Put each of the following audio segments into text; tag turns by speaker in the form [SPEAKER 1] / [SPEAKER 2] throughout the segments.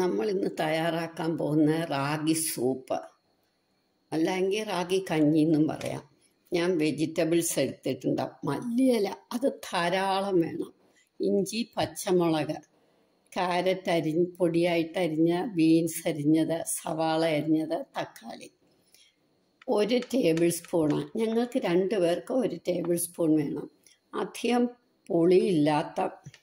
[SPEAKER 1] നമ്മൾ ഇന്ന് തയ്യാറാക്കാൻ പോകുന്ന റാഗി സൂപ്പ് അല്ലെങ്കിൽ റാഗി കഞ്ഞി എന്നും പറയാം ഞാൻ വെജിറ്റബിൾസ് എടുത്തിട്ടുണ്ട് മല്ലിയില അത് ധാരാളം വേണം ഇഞ്ചി പച്ചമുളക് കാരറ്റ് അരിഞ്ഞ് പൊടിയായിട്ട് അരിഞ്ഞ ബീൻസ് അരിഞ്ഞത് സവാള അരിഞ്ഞത് തക്കാളി ഒരു ടേബിൾ സ്പൂണ് ഞങ്ങൾക്ക് രണ്ട് പേർക്ക് ഒരു ടേബിൾ സ്പൂൺ വേണം അധികം പുളിയില്ലാത്ത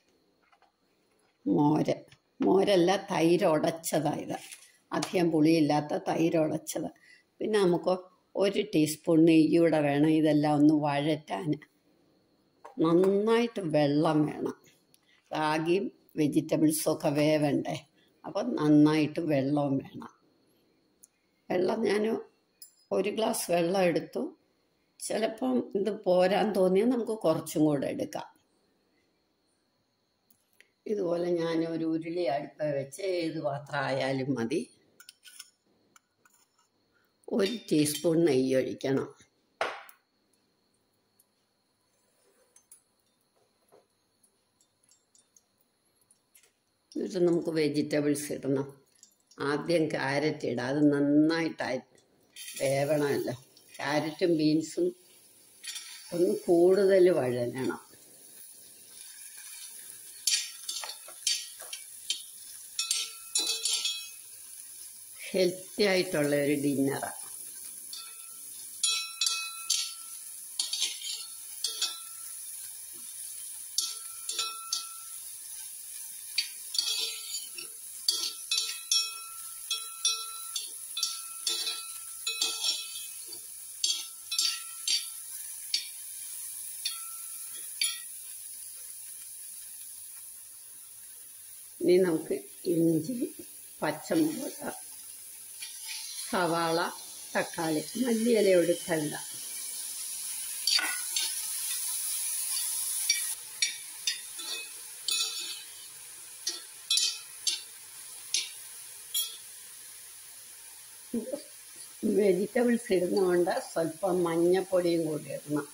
[SPEAKER 1] മോര് മോരല്ല തൈര് ഉടച്ചതായത് അധികം പുളിയില്ലാത്ത തൈര് ഉടച്ചത് പിന്നെ നമുക്ക് ഒരു ടീസ്പൂൺ നെയ്യൂടെ വേണം ഇതെല്ലാം ഒന്ന് വഴറ്റാൻ നന്നായിട്ട് വെള്ളം വേണം റാഗിയും വെജിറ്റബിൾസും ഒക്കെ വേവണ്ടേ അപ്പം നന്നായിട്ട് വെള്ളവും വേണം വെള്ളം ഞാൻ ഒരു ഗ്ലാസ് വെള്ളം എടുത്തു ചിലപ്പം ഇത് പോരാൻ തോന്നിയാൽ നമുക്ക് കുറച്ചും കൂടെ എടുക്കാം ഇതുപോലെ ഞാൻ ഒരു ഉരുളി അടുപ്പ വെച്ച് ഏത് പാത്രം ആയാലും മതി ഒരു ടീസ്പൂൺ നെയ്യ് ഒഴിക്കണം എന്നിട്ട് നമുക്ക് വെജിറ്റബിൾസ് ഇടണം ആദ്യം ക്യാരറ്റ് ഇടാം അത് നന്നായിട്ട് വേവണമല്ലോ ക്യാരറ്റും ബീൻസും ഒന്ന് കൂടുതൽ വഴലണം ഹെൽത്തി ആയിട്ടുള്ള ഒരു ഡിന്നറാണ് ഇനി നമുക്ക് ഇഞ്ചി പച്ചമുളക് സവാള തക്കാളി മല്ലിയില എടുക്കണ്ട വെജിറ്റബിൾസ് ഇടുന്നതുകൊണ്ട് സ്വല്പം മഞ്ഞപ്പൊടിയും കൂടി ഇടണം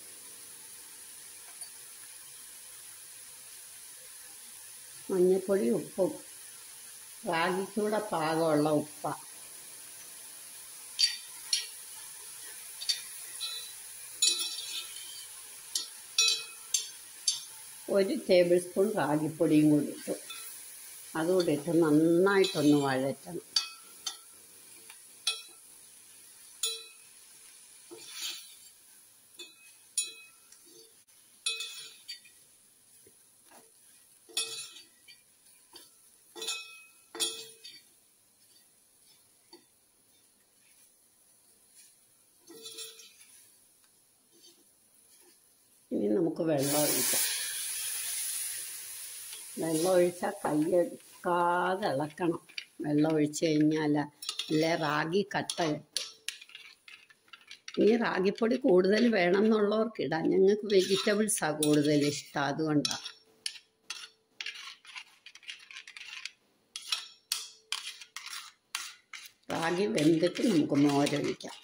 [SPEAKER 1] മഞ്ഞപ്പൊടി ഉപ്പും റാഗിക്കൂടെ പാകമുള്ള ഉപ്പാണ് ഒരു ടേബിൾ സ്പൂൺ റാഗിപ്പൊടിയും കൂടി ഇട്ടു അതുകൂടി ഇട്ട് നന്നായിട്ടൊന്ന് വഴറ്റണം ഇനി നമുക്ക് വെള്ളം ഒഴിക്കാം വെള്ളം ഒഴിച്ചാൽ കൈയെടുക്കാതെ ഇളക്കണം വെള്ളം ഒഴിച്ച് കഴിഞ്ഞാൽ അല്ലേ റാഗി കട്ട കിട്ടും ഇനി റാഗിപ്പൊടി കൂടുതൽ വേണം എന്നുള്ളവർക്ക് ഇടാം ഞങ്ങൾക്ക് വെജിറ്റബിൾസാണ് കൂടുതൽ ഇഷ്ടം അതുകൊണ്ടാണ് റാഗി വെന്തിട്ട് നമുക്ക് മോരൊഴിക്കാം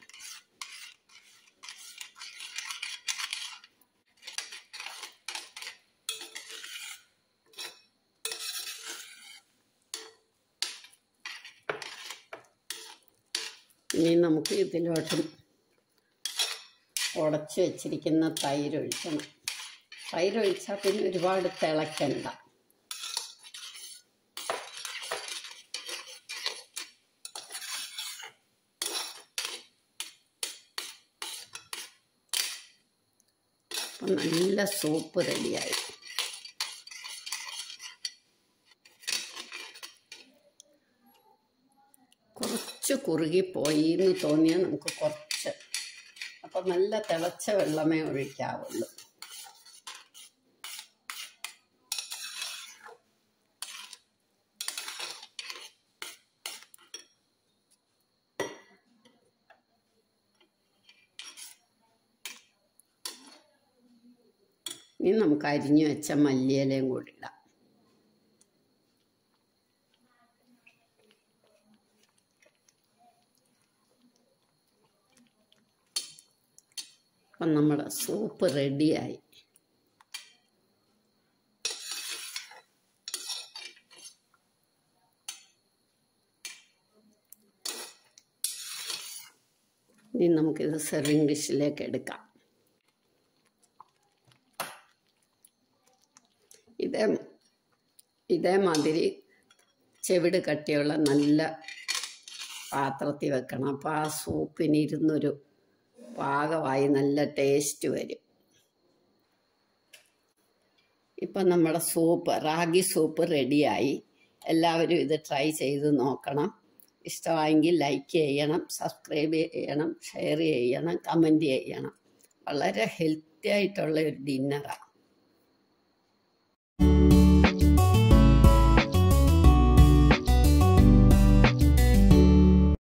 [SPEAKER 1] ഇനി നമുക്ക് ഇതിലോട്ട് ഉടച്ച് വെച്ചിരിക്കുന്ന തൈര് ഒഴിക്കണം തൈര് ഒഴിച്ചാൽ പിന്നെ ഒരുപാട് തിളയ്ക്കണ്ട അപ്പം നല്ല സൂപ്പ് റെഡിയായി കുറച്ച് കുറുകിപ്പോയി എന്ന് തോന്നിയാൽ നമുക്ക് കുറച്ച് അപ്പം നല്ല തിളച്ച വെള്ളമേ ഒഴിക്കാവുള്ളൂ ഇനി നമുക്ക് അരിഞ്ഞു വെച്ച മല്ലിയിലയും കൂടി ഇടാം അപ്പം നമ്മുടെ സൂപ്പ് റെഡിയായി ഇനി നമുക്കിത് സെർവിങ് ഡിഷിലേക്ക് എടുക്കാം ഇതേ ഇതേമാതിരി ചെവിട് കട്ടിയുള്ള നല്ല പാത്രത്തിൽ വെക്കണം അപ്പോൾ ആ സൂപ്പിന് ഇരുന്നൊരു പാകമായി നല്ല ടേസ്റ്റ് വരും ഇപ്പം നമ്മുടെ സൂപ്പ് റാഗി സൂപ്പ് റെഡിയായി എല്ലാവരും ഇത് ട്രൈ ചെയ്ത് നോക്കണം ഇഷ്ടമായെങ്കിൽ ലൈക്ക് ചെയ്യണം സബ്സ്ക്രൈബ് ചെയ്യണം ഷെയർ ചെയ്യണം കമൻറ്റ് ചെയ്യണം വളരെ ഹെൽത്തി ആയിട്ടുള്ള ഒരു ഡിന്നറാണ്